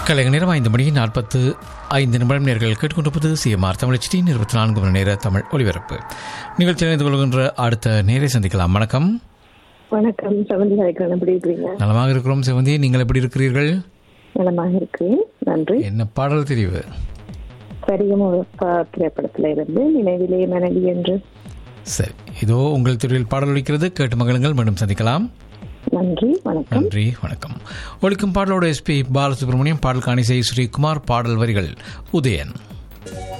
கலைஞர் நேரம் ஐந்து மணி நாற்பத்து ஐந்து நிமிடம் நேர்கள் கேட்டுக்கொண்டிருப்பது சிஎம்ஆர் தமிழச்சி இருபத்தி நான்கு மணி நேர தமிழ் ஒலிபரப்பு நிகழ்ச்சியில் இணைந்து கொள்கின்ற அடுத்த நேரை சந்திக்கலாம் வணக்கம் வணக்கம் செவந்தி கலைக்கிறேன் எப்படி இருக்கிறீங்க நலமாக இருக்கிறோம் சிவந்தி நீங்கள் எப்படி இருக்கிறீர்கள் நலமாக இருக்கிறேன் நன்றி என்ன பாடல் தெரிவு சரியும் ஒரு ப- திரைப்படத்துல இருந்து நினைவிலே மனைவி என்று சரி இதோ உங்கள் துறையில் பாடல் ஒலிக்கிறது கேட்டு மகளுங்கள் மீண்டும் சந்திக்கலாம் நன்றி வணக்கம் நன்றி வணக்கம் ஒலிக்கும் பாடலோட எஸ்பி பாலசுப்ரமணியம் பாடல் காணிசை ஸ்ரீகுமார் பாடல் வரிகள் உதயன்